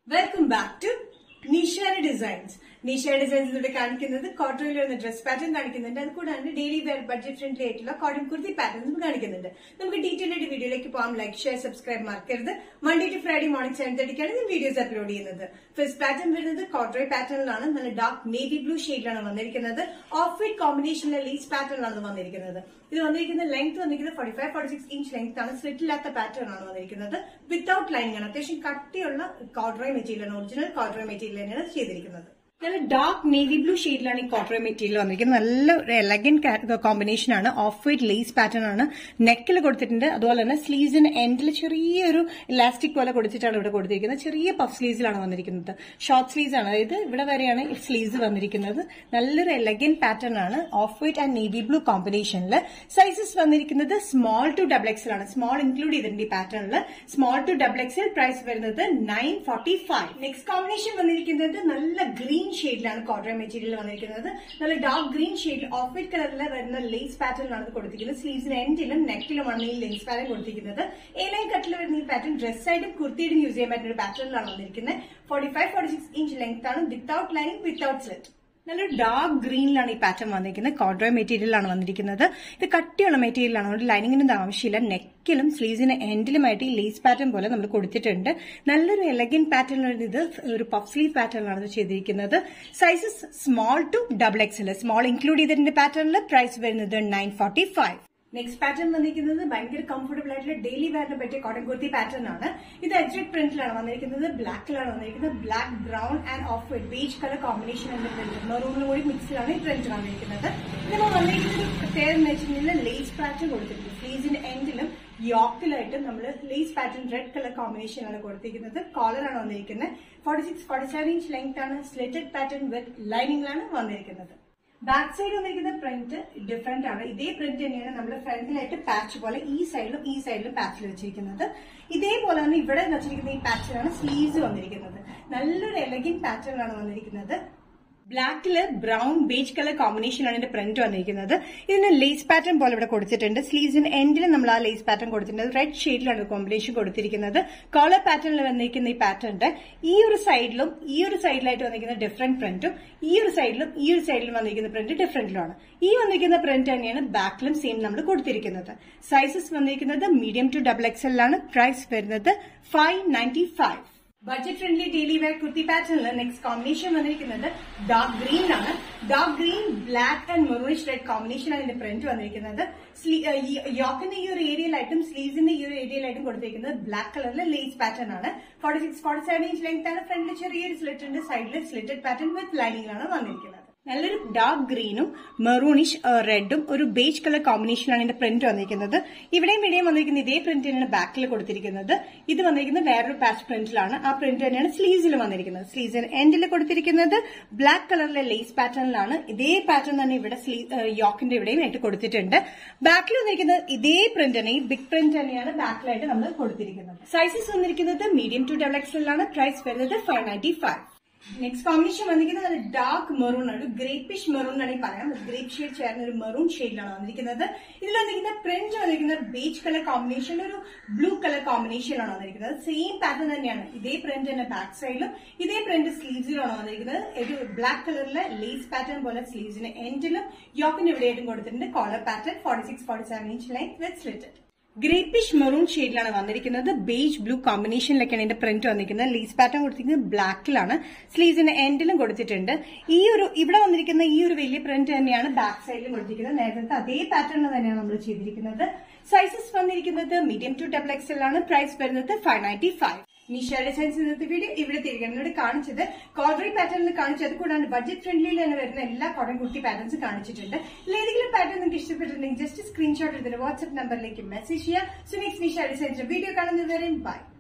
welcome back to Nishana designs Nisha designs ഇവിടെ കാണിക്കുന്നത് കോട്ടണിൽ വരുന്ന ഡ്രസ് പാറ്റേൺ കാണിക്കുന്നുണ്ട് അത് കൂടാണ്ട് ഡെയിലി വെയർ ബഡ്ജറ്റ് ഫ്രണ്ട്ലി ആയിട്ടുള്ള കോട്ടൺ കുർത്തി പാറ്റേൺസും കാണിക്കുന്നുണ്ട് നമുക്ക് ഡീറ്റെയിൽ ആയിട്ട് വീഡിയോയിലേക്ക് പോകാം ലൈക്ക് ഷെയർ സബ്സ്ക്രൈബ് മറക്കരുത് Monday to Friday morning seven തേർട്ടിക്കാണ് ഞാൻ വീഡിയോസ് അപ്ലോഡ് ചെയ്യുന്നത് ഫസ്റ്റ് പാറ്റേൺ വരുന്നത് കോട്ടറി പാറ്റേണിലാണ് നല്ല ഡാർക്ക് നേവി ബ്ലൂ ഷെയ്ഡിലാണ് വന്നിരിക്കുന്നത് ഓഫ് വൈറ്റ് കോമ്പിനേഷനിലെ ലീസ് പാറ്റേണിലാണ് വന്നിരിക്കുന്നത് ഇത് വന്നിരിക്കുന്ന ലെങ്ത് വന്നിരിക്കുന്നത് forty five forty six inch length ആണ് സ്ലിറ്റ് ഇല്ലാത്ത പാറ്റേൺ ആണ് വന്നിരിക്കുന്നത് വിത്തൌട്ട് ലൈനിങ് ആണ് അത്യാവശ്യം കട്ടിയുള്ള കോട്ടറോയ് മെറ്റീരിയൽ ആണ് ഒറിജിനൽ കോട്ടറോയ് മെറ്റീരിയൽ തന്നെയാണ് ചെയ്തിരിക്കുന്നത് നല്ല ഡാർക്ക് നേവി ബ്ലൂ ഷെയ്ഡിലാണ് ഈ കോട്ടറോയ് മെറ്റീരിയൽ വന്നിരിക്കുന്നത് നല്ല ഒരു എലഗൻ കോമ്പിനേഷൻ ആണ് ഓഫ് വൈറ്റ് ലേസ് പാറ്റേൺ ആണ് നെക്കിൽ കൊടുത്തിട്ടുണ്ട് അതുപോലെ തന്നെ സ്ലീവ്സിന് എൻഡിൽ ചെറിയൊരു ഇലാസ്റ്റിക് പോലെ കൊടുത്തിട്ടാണ് ഇവിടെ കൊടുത്തിരിക്കുന്നത് ചെറിയ പഫ് സ്ലീവ്സിലാണ് വന്നിരിക്കുന്നത് ഷോർട്ട് സ്ലീവ്സ് ആണ് അതായത് ഇവിടെ വരെയാണ് സ്ലീവ്സ് വന്നിരിക്കുന്നത് നല്ലൊരു എലഗൻ പാറ്റേൺ ആണ് off white and navy blue കോമ്പിനേഷനിൽ സൈസസ് വന്നിരിക്കുന്നത് സ്മോൾ ടു ഡബിൾ എക്സൽ ആണ് സ്മോൾ ഇൻക്ലൂഡ് ചെയ്തിട്ടുണ്ട് ഈ പാറ്റേണിൽ small to double XL price വരുന്നത് nine forty five next combination വന്നിരിക്കുന്നത് നല്ല ഗ്രീൻ ഷെയ്ഡിലാണ് കോട്ടൺ മെറ്റീരിയൽ വന്നിരിക്കുന്നത് നല്ല dark green shade off white കളറിൽ വരുന്ന ലേസ് പാറ്റേണിലാണ് ഇത് കൊടുത്തിരിക്കുന്നത് സ്ലീവ്സിന് എൻഡിലും നെക്കിലുമാണ് ഈ ലേസ് പാറ്റേൺ കൊടുത്തിരിക്കുന്നത് എ ലൈൻ കട്ടിൽ വരുന്ന ഈ പാറ്റേൺ ഡ്രസ്സായിട്ടും കുർത്തിയായിട്ടും യൂസ് ചെയ്യാൻ പറ്റുന്ന ഒരു പാറ്റേണിലാണ് വന്നിരിക്കുന്നത് forty five forty six inch length ആണ് വിത്തൌട്ട് ലൈനിങ് വിത്തൌട്ട് സ്ലിറ്റ് നല്ലൊരു ഡാർക്ക് ഗ്രീനിലാണ് ഈ പാറ്റേൺ വന്നിരിക്കുന്നത് കോഡ്രോയ് മെറ്റീരിയലാണ് വന്നിരിക്കുന്നത് ഇത് കട്ടിയുള്ള മെറ്റീരിയലാണ് ഒരു ലൈനിങ്ങിന്റെ ആവശ്യമില്ല നെക്കിലും സ്ലീവ്സിന് എൻഡിലുമായിട്ട് ഈ ലേസ് പാറ്റേൺ പോലെ നമ്മൾ കൊടുത്തിട്ടുണ്ട് നല്ലൊരു എലഗൻ പാറ്റേണിലാണ് ഇത് ഒരു പഫ് സ്ലീവ് പാറ്റേണിലാണ് ഇത് ചെയ്തിരിക്കുന്നത് sizes small to double XL small include ചെയ്തിട്ടുണ്ട് പാറ്റേണിൽ പ്രൈസ് വരുന്നത് nine forty five next pattern വന്നിരിക്കുന്നത് ഭയങ്കര കംഫർട്ടബിൾ ആയിട്ടുള്ള ഡെയിലി വെയറിന് പറ്റിയ കോട്ടൺ കുർത്തി പാറ്റേൺ ആണ് ഇത് എഡ്ജറ്റ് പ്രിന്റിലാണ് വന്നിരിക്കുന്നത് ബ്ലാക്കിലാണ് വന്നിരിക്കുന്നത് black brown and off white beige colour combination എന്ന പ്രിന്റ് മെറൂണിലും കൂടി മിക്സിലാണ് ഈ പ്രിന്റ് വന്നിരിക്കുന്നത് ഇതിന് വന്നിരിക്കുന്ന ഒരു പ്രത്യേകത എന്ന് വെച്ചിട്ടുണ്ടെങ്കിൽ ലേസ് പാറ്റേൺ കൊടുത്തിട്ടുണ്ട് സ്ലീവ്സിന്റെ എൻഡിലും യോക്കിലായിട്ട് നമ്മൾ ലേസ് പാറ്റേൺ റെഡ് കളർ കോമ്പിനേഷനാണ് കൊടുത്തിരിക്കുന്നത് കോളറാണ് വന്നിരിക്കുന്നത് forty six forty seven inch length ആണ് സ്ലിറ്റഡ് പാറ്റേൺ വിത്ത് ലൈനിങ്ങിലാണ് വന്നിരിക്കുന്നത് ബാക്ക് സൈഡ് വന്നിരിക്കുന്ന പ്രിന്റ് ഡിഫറെന്റ് ആണ് ഇതേ പ്രിന്റ് തന്നെയാണ് നമ്മൾ ഫ്രണ്ടിലായിട്ട് പാച്ച് പോലെ ഈ സൈഡിലും ഈ സൈഡിലും പാച്ചിൽ വെച്ചിരിക്കുന്നത് ഇതേപോലെ തന്നെ ഇവിടെ വെച്ചിരിക്കുന്ന ഈ പാച്ചിലാണ് സ്ലീവ്സ് വന്നിരിക്കുന്നത് നല്ലൊരു എലഗൻ പാറ്റേൺ ആണ് വന്നിരിക്കുന്നത് ബ്ലാക്കില് ബ്രൗൺ ബേജ് കളർ കോമ്പിനേഷനാണ് ഇതിന്റെ പ്രിന്റ് വന്നിരിക്കുന്നത് ഇതിന് ലേസ് പാറ്റേൺ പോലെ ഇവിടെ കൊടുത്തിട്ടുണ്ട് സ്ലീവ്സിന് എൻഡിൽ നമ്മൾ ആ ലേസ് പാറ്റേൺ കൊടുത്തിട്ടുണ്ട് റെഡ് ഷെയ്ഡിലാണ് കോമ്പിനേഷൻ കൊടുത്തിരിക്കുന്നത് കോളർ പാറ്റേണിൽ വന്നിരിക്കുന്ന ഈ പാറ്റേണിന്റെ ഈ ഒരു സൈഡിലും ഈ ഒരു സൈഡിലായിട്ട് വന്നിരിക്കുന്ന ഡിഫറെന്റ് പ്രിന്റും ഈ ഒരു സൈഡിലും ഈ ഒരു സൈഡിലും വന്നിരിക്കുന്ന പ്രിന്റ് ഡിഫറെന്റിലാണ് ഈ വന്നിരിക്കുന്ന പ്രിന്റ് തന്നെയാണ് ബാക്കിലും സെയിം നമ്മൾ കൊടുത്തിരിക്കുന്നത് സൈസസ് വന്നിരിക്കുന്നത് മീഡിയം ടു ഡബിൾ എക്സലാണ് പ്രൈസ് വരുന്നത് five ninety five budget friendly daily wear kurti പാറ്റേണിൽ നെക്സ്റ്റ് കോമ്പിനേഷൻ വന്നിരിക്കുന്നത് ഡാർക്ക് ഗ്രീൻ ആണ് dark green black and maroonish red combination അതിന്റെ പ്രിന്റ് വന്നിരിക്കുന്നത് യോക്കിന്റെ ഈ ഒരു ഏരിയയിലായിട്ടും സ്ലീവ്സിന്റെ ഈ ഒരു ഏരിയയിലായിട്ടും കൊടുത്തിരിക്കുന്നത് ബ്ലാക്ക് കളറിലെ ലേസ് പാറ്റേൺ ആണ് forty six forty seven inch length ആണ് ഫ്രണ്ടിൽ ചെറിയൊരു സ്ലിറ്റ് ഉണ്ട് സൈഡിൽ സ്ലിറ്റഡ് പാറ്റേൺ വിത്ത് ലൈനിങ്ങിലാണ് വന്നിരിക്കുന്നത് നല്ലൊരു ഡാർക്ക് ഗ്രീനും മെറൂണിഷ് റെഡും ഒരു ബേജ് കളർ കോമ്പിനേഷനിലാണ് ഇതിന്റെ പ്രിന്റ് വന്നിരിക്കുന്നത് ഇവിടെയും ഇവിടെയും വന്നിരിക്കുന്ന ഇതേ പ്രിന്റ് തന്നെയാണ് ബാക്കിൽ കൊടുത്തിരിക്കുന്നത് ഇത് വന്നിരിക്കുന്നത് വേറൊരു പാച്ച് പ്രിന്റിലാണ് ആ പ്രിന്റ് തന്നെയാണ് സ്ലീവ്സിൽ വന്നിരിക്കുന്നത് സ്ലീവ്സിന് എൻഡിൽ കൊടുത്തിരിക്കുന്നത് ബ്ലാക്ക് കളറിലെ ലേസ് പാറ്റേണിലാണ് ഇതേ പാറ്റേൺ തന്നെ ഇവിടെ യോക്കിന്റെ ഇവിടെയും ആയിട്ട് കൊടുത്തിട്ടുണ്ട് ബാക്കിൽ വന്നിരിക്കുന്നത് ഇതേ പ്രിന്റ് തന്നെ ഈ ബിഗ് പ്രിന്റ് തന്നെയാണ് ബാക്കിലായിട്ട് നമ്മൾ കൊടുത്തിരിക്കുന്നത് സൈസസ് വന്നിരിക്കുന്നത് മീഡിയം ടു ഡബിൾ എക്സലാണ് പ്രൈസ് വരുന്നത് five ninety five next combination വന്നിരിക്കുന്നത് ഒരു ഡാർക്ക് മെറൂൺ ആണ് ഒരു ഗ്രേപ്പിഷ് മെറൂൺ ആണ് പറയാം ഗ്രേപ്പ് ഷെയ്ഡ് ചേർന്ന ഒരു മെറൂൺ ഷെയ്ഡിലാണ് വന്നിരിക്കുന്നത് ഇതിൽ വന്നിരിക്കുന്ന പ്രിന്റ് വന്നിരിക്കുന്നത് ബേജ് കളർ കോമ്പിനേഷൻ ഒരു ബ്ലൂ കളർ കോമ്പിനേഷനിലാണ് വന്നിരിക്കുന്നത് സെയിം പാറ്റേൺ തന്നെയാണ് ഇതേ പ്രിന്റ് തന്നെ ബാക്ക് സൈഡിലും ഇതേ പ്രിന്റ് സ്ലീവ്സിലാണ് വന്നിരിക്കുന്നത് ഒരു ബ്ലാക്ക് കളറിലെ ലേസ് പാറ്റേൺ പോലെ സ്ലീവ്സിന് എൻഡിലും യോക്കിന് ഇവിടെയായിട്ടും കൊടുത്തിട്ടുണ്ട് collar pattern forty six forty seven inch length with slitted greyish maroon ഷെയ്ഡിലാണ് വന്നിരിക്കുന്നത് ബേജ് ബ്ലൂ കോമ്പിനേഷനിലൊക്കെയാണ് ഇതിന്റെ പ്രിന്റ് വന്നിരിക്കുന്നത് ലീസ് പാറ്റേൺ കൊടുത്തിരിക്കുന്നത് ബ്ലാക്കിലാണ് സ്ലീവ്സിന്റെ എൻഡിലും കൊടുത്തിട്ടുണ്ട് ഈ ഒരു ഇവിടെ വന്നിരിക്കുന്ന ഈ ഒരു വലിയ പ്രിന്റ് തന്നെയാണ് ബാക്ക് സൈഡിലും കൊടുത്തിരിക്കുന്നത് നേരത്തെ അതേ പാറ്റേണിൽ തന്നെയാണ് നമ്മൾ ചെയ്തിരിക്കുന്നത് സൈസസ് വന്നിരിക്കുന്നത് മീഡിയം ടു ഡബിൾ എക്സൽ ആണ് പ്രൈസ് വരുന്നത് five ninety five Nisha designs ഇന്നത്തെ വീഡിയോ ഇവിടെ തിരികെ കാണിച്ചത് കോർഡറി പാറ്റേണിൽ കാണിച്ചത് കൂടാണ്ട് ബഡ്ജറ്റ് ഫ്രണ്ട്ലിയിൽ തന്നെ വരുന്ന എല്ലാ കോട്ടൺ കുട്ടി പാറ്റേൺസ് കാണിച്ചിട്ടുണ്ട് ഏതെങ്കിലും പാറ്റേൺ നിങ്ങൾക്ക് ഇഷ്ടപ്പെട്ടിട്ടുണ്ടെങ്കിൽ ജസ്റ്റ് സ്ക്രീൻഷോട്ട് എടുത്തിട്ട് വാട്സ്ആപ്പ് നമ്പറിലേക്ക് മെസ്സേജ് ചെയ്യുക സോ നെക്സ്റ്റ് നിഷ ഡിസൈൻസിന്റെ വീഡിയോ കാണുന്നത് വരെ ബൈ